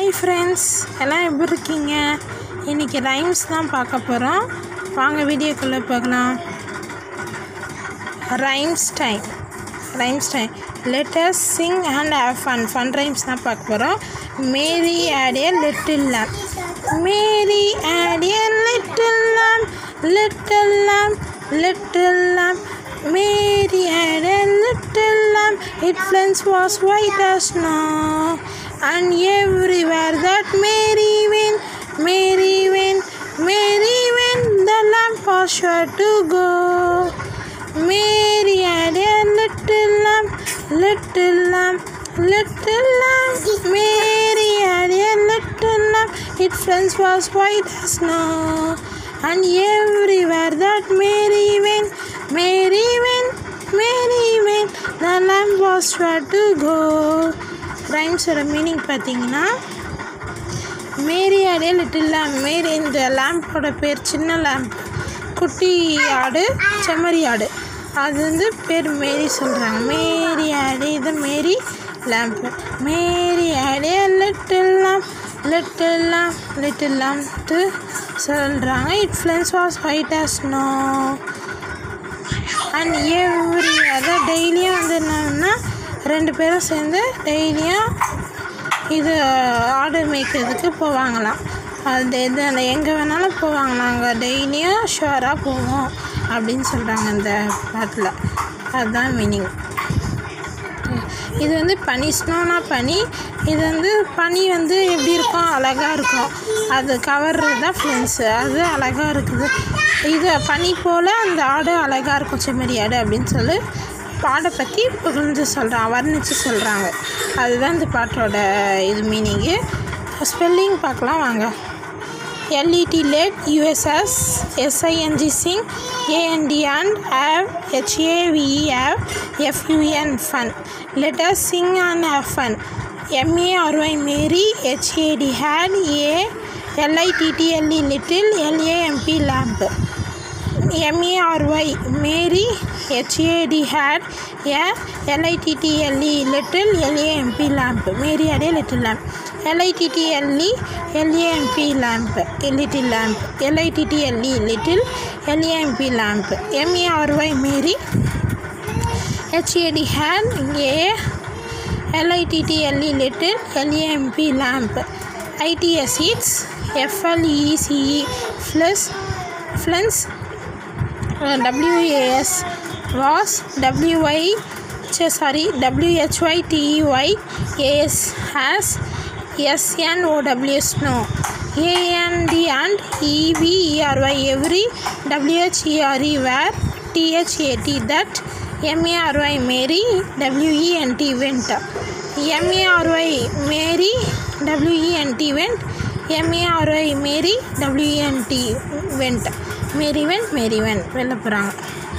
Hi friends எல்லாம் எப்படி இருக்கீங்க இன்றைக்கி ரைம்ஸ் தான் பார்க்க போகிறோம் வாங்க வீடியோக்குள்ளே பார்க்கலாம் rhymes time rhymes time let's sing and have fun fun rhymes தான் பார்க்க போகிறோம் Mary had a little lamb Mary had a little lamb little lamb little lamb Mary had a little lamb, its fleece was white as snow. And everywhere that Mary went, Mary went, Mary went, the lamb was sure to go. Mary had a little lamb, little lamb, little lamb. Mary had a little lamb, its fleece was white as snow. And everywhere that Mary went, Mary went, Mary went, the lamb was sure to go. ரைம்ஸோட meaning பார்த்தீங்கன்னா Mary had a little lamp மேரி இந்த லேம்போட பேர் சின்ன lamp குட்டி ஆடு செம்மறி ஆடு அது வந்து பேர் மேரி சொல்கிறாங்க மேரி ஆடே இது Mary lamb Mary had a little lamb little lamb little லேம்ப்ட்டு சொல்கிறாங்க it fleece was white as snow and every அதான் டெய்லியும் வந்து என்னன்னா ரெண்டு பேரும் சேர்ந்து டெய்லியும் இது ஆடு மேய்க்கிறதுக்கு போவாங்களாம் அது இது அந்த எங்கே வேணாலும் போவாங்களாம் அங்கே டெய்லியும் ஷுவராக போவோம் அப்படின்னு சொல்கிறாங்க இந்த பாட்டில் அதுதான் மீனிங் இது வந்து பனி ஸ்னோனா பனி இது வந்து பனி வந்து எப்படி இருக்கும் அழகாக இருக்கும் அது கவர்றது தான் ஃப்ரெண்ட்ஸு அது அழகாக இருக்குது இது பனி போல் அந்த ஆடு அழகாக இருக்கும் செம்மறி ஆடு அப்படின்னு சொல்லி பாடை பற்றி புகழ்ந்து சொல்கிறான் வர்ணித்து சொல்கிறாங்க அதுதான் இந்த பாட்டோட இது மீனிங்கு ஸ்பெல்லிங் பார்க்கலாம் வாங்க L E T let U S S S I N G sing A N D and have H A V E have F U N fun let's sing and have fun M A R Y Mary H A D had a L I T T L E little L A M B lamb M A R Y Mary H A D had a L I T T L E little L A M B lamb Mary had a little lamb L I T T L E L A M B lamb little lamb L I T T L E little L A M B lamb M A R Y Mary H A D had a L I T T L E little L A M B lamb I T S its F L E C E fleece fleece WAS was WY sorry WHYTEY AS has SNOW snow AND and EVERY every WHERE were THAT that MARY Mary WENT went MARY Mary WENT went MARY Mary WENT went Mary went Mary went வெளில போகிறாங்க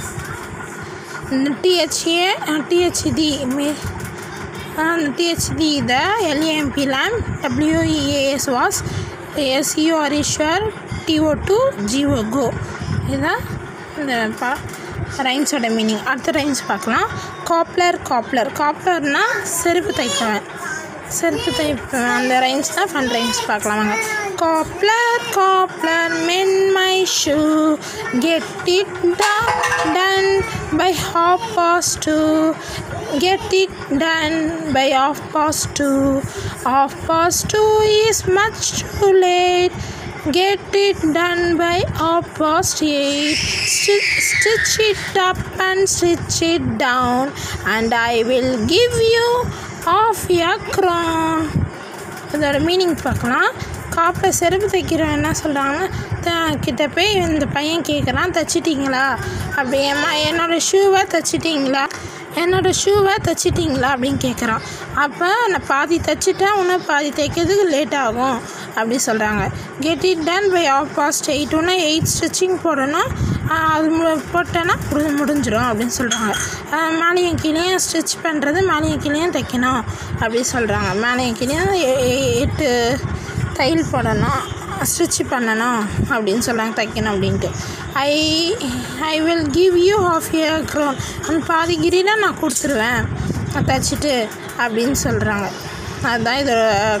T H A T H T may T H T the L A M B lamb W E A S was S U R sure T O to G O go இதுதான் இந்த பா ரைம்ஸோட meaning அடுத்த rhymes பார்க்கலாம் cobbler cobbler காப்லர்னால் செருப்பு தைப்பவன் செருப்பு தைப்பவன் அந்த ரைம்ஸ் தான் ஃபன் ரைம்ஸ் பார்க்கலாம் வாங்க Cobbler, cobbler, mend my shoe. Get it done, done by half past two. Get it done by half past two. Half past two is much too late. Get it done by half past eight. Stitch, stitch it up and stitch it down, and I will give you half a crown. இதோட meaning பார்க்கலாம் காப்பில் செருப்பு தைக்கிறவன் என்ன சொல்கிறாங்கன்னா கிட்ட போய் இந்த பையன் கேட்குறான் தைச்சிட்டிங்களா அப்படி ஏம்மா என்னோடய ஷூவை தைச்சிட்டிங்களா என்னோடய ஷூவை தைச்சிட்டிங்களா அப்படின்னு கேட்குறான் அப்போ நான் பாதி தைச்சிட்டேன் இன்னும் பாதி தைக்கிறதுக்கு லேட் ஆகும் அப்படி சொல்கிறாங்க get it done by half past eight ஒன்று எயிட் ஸ்டிச்சிங் போடணும் அது மு போட்டேன்னா முடி முடிஞ்சிடும் அப்படின்னு சொல்கிறாங்க மேலேயும் கீழேயும் ஸ்டிச் பண்ணுறது மேலேயும் கீழேயும் தைக்கணும் அப்படி சொல்கிறாங்க மேலேயும் கீழேயும் எட்டு தையல் போடணும் ஸ்டிச் பண்ணணும் அப்படின்னு சொல்கிறாங்க தைக்கணும் அப்படின்ட்டு I I will give you half a crown அந்த பாதி கிரியில் நான் கொடுத்துருவேன் தைச்சிட்டு அப்படின்னு சொல்கிறாங்க அதுதான் இதோட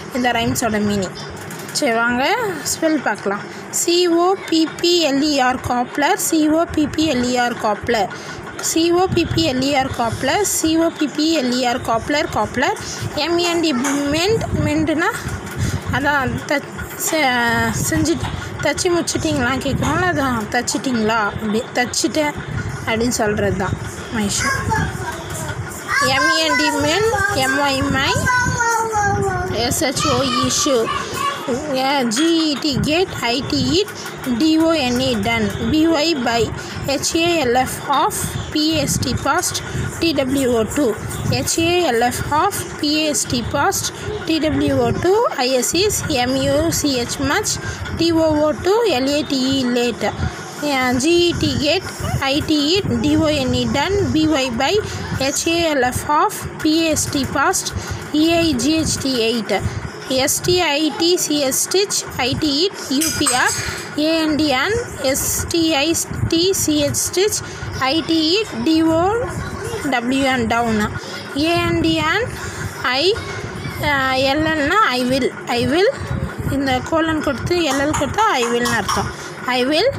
இந்த ரைம்ஸோட மீனிங் சரி வாங்க ஸ்பெல் பார்க்கலாம் சிஓபிபிஎல்இஆர் cobbler சிஓபிபிஎல்இஆர் cobbler சிஓபிபிஎல்இஆர் cobbler சிஓபிபிஎல்இஆர் cobbler cobbler MNT மெண்ட் மெண்டுனா அதான் த செஞ்சு தச்சு முடிச்சிட்டிங்களா கேட்குறோம்ல அதான் தச்சிட்டிங்களா அப்படி தச்சிட்டேன் அப்படின்னு சொல்கிறது தான் my shoe M N D mend M Y my S H O shoe G E T get I T it D O N E done B Y by H A L F half P S T past T W O two H A L F half P S T past T W O two I S is M U C H much T O O too L A T E late G E T get I T E D O N E done B Y by H A L F half P S T past E I G H T eight S T I T C S stitch I T E U P R A N D N S T I T C H stitch I T E T O W N down A N D N I எல்எல்னா I will I will இந்த colon கொடுத்து L L கொடுத்தா I வில்னு அர்த்தம் I will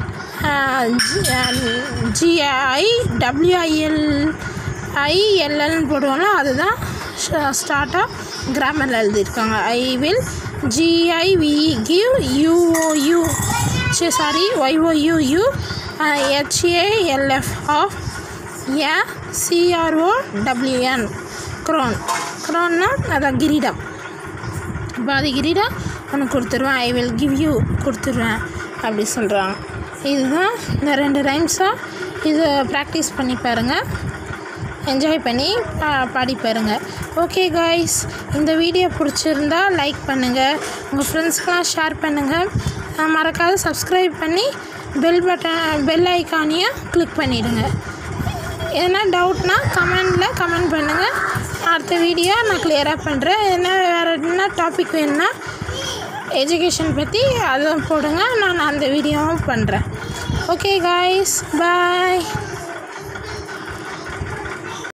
GI டபிள்யூஐஎல் ஐஎல்எல்னு போடுவோம்ல அதுதான் ஸ்டார்ட்டாக கிராமரில் எழுதியிருக்காங்க I will G I V E give U O U sorry Y O U U H A L F half a C R O W N crown க்ரோன்னா அதான் கிரீடம் பாதி கிரீடம் உனக்கு கொடுத்துருவேன் ஐ வில் கிவ் யூ கொடுத்துருவேன் அப்படி சொல்கிறாங்க இதுதான் இந்த ரெண்டு ரைம்ஸாக இது ப்ராக்டிஸ் பண்ணி பாருங்கள் என்ஜாய் பண்ணி பா பாடி பாருங்கள் ஓகே காய்ஸ் இந்த வீடியோ பிடிச்சிருந்தா லைக் பண்ணுங்கள் உங்கள் ஃப்ரெண்ட்ஸ்க்கெலாம் ஷேர் பண்ணுங்கள் மறக்காத சப்ஸ்கிரைப் பண்ணி பெல் பட்டன் பெல் ஐக்கானையும் கிளிக் பண்ணிவிடுங்க எதனா டவுட்னா கமெண்டில் கமெண்ட் பண்ணுங்கள் அடுத்த வீடியோ நான் கிளியராக பண்ணுறேன் என்ன வேறு என்ன டாபிக் வேணும்னா எஜுகேஷன் பற்றி அதுவும் போடுங்க நான் அந்த வீடியோவும் பண்ணுறேன் ஓகே காய்ஸ் பாய்